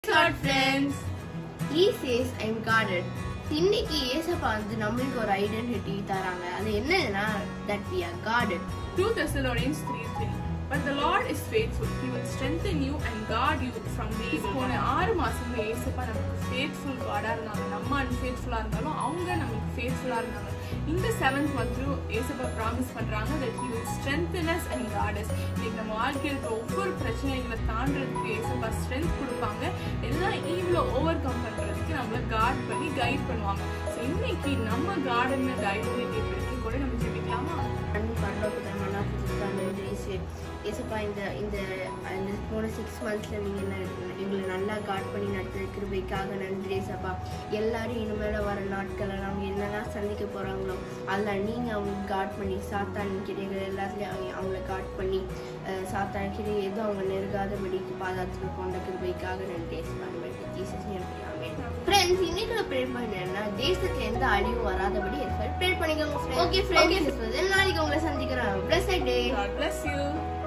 Lord friends. He says I'm guarded. இன்னைக்கு ஏசப்பா வந்து நம்மளுக்கு ஒரு ஐடென்டிட்டி தராங்க அது என்னதுன்னா that we are guarded 2 Thessalonians 3 3. But the Lord is faithful. He will strengthen you and guard you from the evil. போன ஆறு மாசத்துல ஏசப்பா நமக்கு ஃபேத்ஃபுல் காடா இருந்தாங்க நம்ம அன்ஃபேத்ஃபுல்லா இருந்தாலும் அவங்க நமக்கு ஃபேத்ஃபுல்லா இருந்தாங்க இந்த செவன்த் மந்த்லயும் ஏசப்பா ப்ராமிஸ் பண்றாங்க that he will strengthen us and guard us இன்னைக்கு நம்ம வாழ்க்கையில் இருக்க ஒவ்வொரு பிரச்சனைகளை தாண்டறதுக்கு ஏசப்பா ஸ்ட்ரென்த் கொடுப்பாங்க எல்லா ஈவில ஓவர் கம் பண்றதுக்கு நம்மள கார்ட் பண்ணி கைட் பண்ணுவாங்க ஸோ இன்னைக்கு நம்ம கார்டன் ஐடென்டிட்டி பற்றி கூட நம்ம ஜெபிக்கலாமா அன்பு பரலோகத்தனமான புதுசான இயேசு ஏசப்பா இந்த இந்த இந்த போன சிக்ஸ் மந்த்ஸ்ல நீங்க என்ன எங்களை நல்லா காட் பண்ணி நடத்துற கிருபைக்காக நன்றி ஏசப்பா எல்லாரும் இனிமேல வர நாட்களை அவங்க என்னெல்லாம் சந்திக்க போறாங்களோ அதில் நீங்க அவங்க காட் பண்ணி சாத்தான் கிடைகள் எல்லாத்துலயும் அவங்க அவங்கள காட் பண்ணி அஹ், சாத்தான் கிடை எதுவும் அவங்க நெருங்காதபடிக்கு பாதாத்துல கொண்ட கிருபைக்காக நன்றி ஏசப்பா ஜீசஸ் ஃப்ரெண்ட்ஸ் இன்னைக்கு ப்ரே பண்ணேன்னா தேசத்துல எந்த அழிவும் வராதபடி ப்ரே பண்ணிக்கோங்க ஓகே ஃப்ரெண்ட்ஸ் நாளைக்கு உங்களை சந்திக்கிறேன் bless day God bless you.